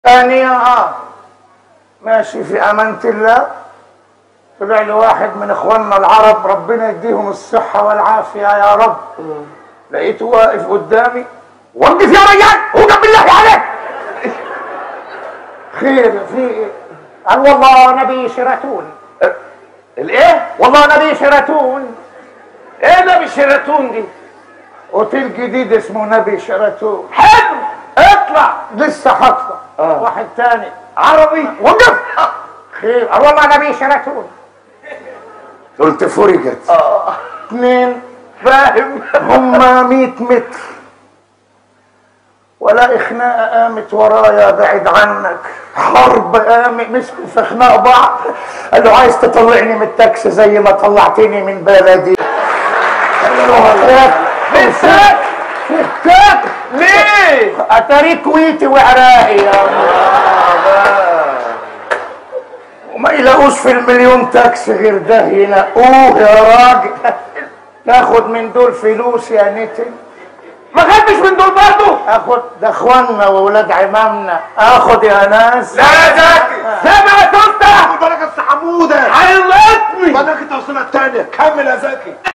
ثانية اه ماشي في أمانة الله طلع لي واحد من إخواننا العرب ربنا يديهم الصحة والعافية يا رب لقيته واقف قدامي وقف يا ريان وقف بالله عليك خير في إيه؟ قال والله نبي شيراتون الايه والله نبي شيراتون ايه ده بالشيراتون دي اوتيل جديد اسمه نبي شيراتون حلو اطلع لسه هطلع آه. واحد تاني عربي وقف خير قال والله نبي شيراتون قلت فرجت اه اثنين فاهم هما 100 متر ولا خناقه قامت ورايا بعد عنك حرب قامت مسكوا في خناق بعض قال له عايز تطلعني من التاكسي زي ما طلعتني من بلدي قال له هتاك فساك فكاك ليه اتاري كويتي وعراقي يا وما يلاقوش في المليون تاكسي غير ده ينقوه يا راجل تاخد من دول فلوس يا نتن ما خدتش من دول برضه اخد ده اخواننا واولاد عمامنا اخد يا ناس لا يا زكي سامع يا تفتح بركة حمودة علقتني بركة توصيلة التانية كمل يا زكي